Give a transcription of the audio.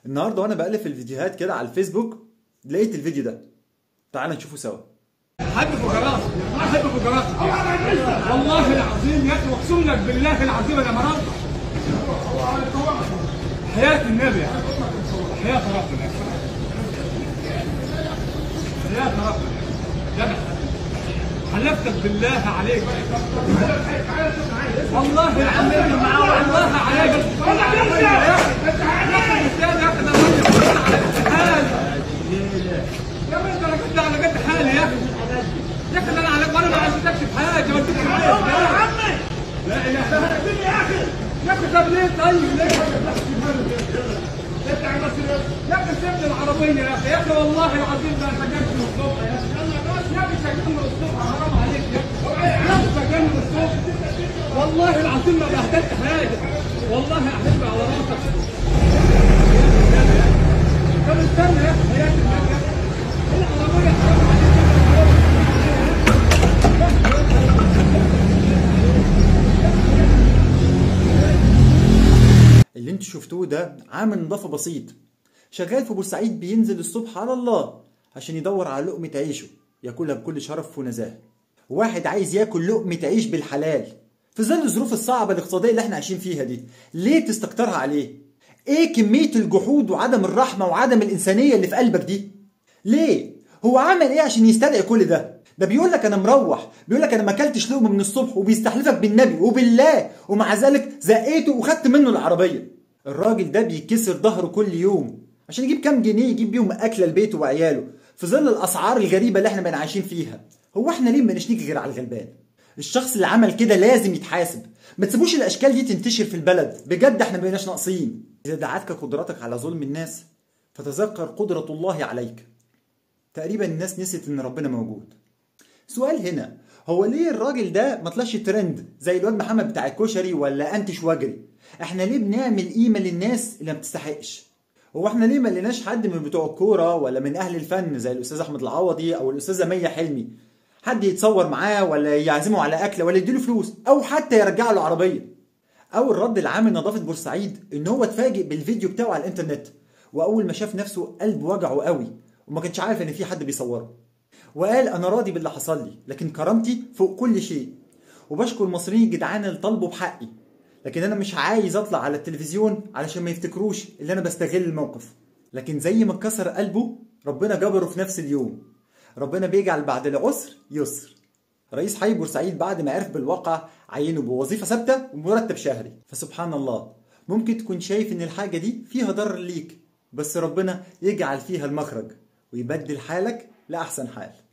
النهارده وانا بقلب في الفيديوهات كده على الفيسبوك لقيت الفيديو ده تعال نشوفه سوا حد فقراء ما حد فقراء والله العظيم يا اخي اقسم لك بالله العظيم انا مرض حياة النبي يا أخي. حياة ربنا حياة ربنا يا أخي. حلفتك بالله عليك والله العظيم والله عليك والله عليك يا اخي يا اخي يا اخي ده الراجل على حالي يا بنت انا كنت على قد حالي يا اخي يا اخي انا على وانا ما عرفتكش في حاجه ما اديتش يا عمي لا اله الا الله يا اخي يا اخي طب ليه طيب ليه يا اخي سيبني العربيه يا اخي يا اخي والله العظيم ده انت جاي من الصبح يا اخي يا اخي شغلني الصبح حرام عليك يا اخي يا اخي شغلني الصبح والله العظيم ما بهدلت حاجه والله احب على راسك طب استنى يا اخي حياتي معاك يا اخي العربيه حرام عليك اللي انتوا شفتوه ده عامل نظافه بسيط شغال في بورسعيد بينزل الصبح على الله عشان يدور على لقمه عيشه ياكلها بكل شرف ونزاهه واحد عايز ياكل لقمه عيش بالحلال في ظل الظروف الصعبه الاقتصاديه اللي احنا عايشين فيها دي ليه تستكترها عليه ايه كميه الجحود وعدم الرحمه وعدم الانسانيه اللي في قلبك دي ليه هو عمل ايه عشان يستدعي كل ده ده بيقول لك انا مروح بيقول لك انا ما اكلتش لقمه من الصبح وبيستحلفك بالنبي وبالله ومع ذلك زقيته وخدت منه العربيه الراجل ده بيكسر ظهره كل يوم عشان يجيب كام جنيه يجيب بيهم اكله لبيته وعياله في ظل الاسعار الغريبه اللي احنا بقينا عايشين فيها هو احنا ليه ما نيجي غير على الغلبان الشخص اللي عمل كده لازم يتحاسب ما تسيبوش الاشكال دي تنتشر في البلد بجد احنا ما بقيناش ناقصين اذا دعتك قدرتك على ظلم الناس فتذكر قدره الله عليك تقريبا الناس نسيت ان ربنا موجود سؤال هنا هو ليه الراجل ده ما طلعش ترند زي الواد محمد بتاع الكشري ولا انتش وجري احنا ليه بنعمل قيمه للناس اللي ما بتستحقش هو احنا ليه ما لقيناش حد من بتوع الكوره ولا من اهل الفن زي الاستاذ احمد العوضي او الاستاذه مية حلمي حد يتصور معاه ولا يعزمه على اكله ولا يديله فلوس او حتى يرجع له عربيه او الرد العام لنظافه بورسعيد ان هو اتفاجئ بالفيديو بتاعه على الانترنت واول ما شاف نفسه قلب وجعه قوي وما كانش عارف ان في حد بيصوره وقال انا راضي باللي حصل لي لكن كرامتي فوق كل شيء وبشكر المصريين الجدعان اللي طالبوا بحقي لكن انا مش عايز اطلع على التلفزيون علشان ما يفتكروش ان انا بستغل الموقف لكن زي ما اتكسر قلبه ربنا جبره في نفس اليوم ربنا بيجعل بعد العسر يسر رئيس حي بورسعيد بعد ما عرف بالواقع عينه بوظيفة ثابتة ومرتب شهري فسبحان الله ممكن تكون شايف ان الحاجة دي فيها ضرر ليك بس ربنا يجعل فيها المخرج ويبدل حالك لأحسن حال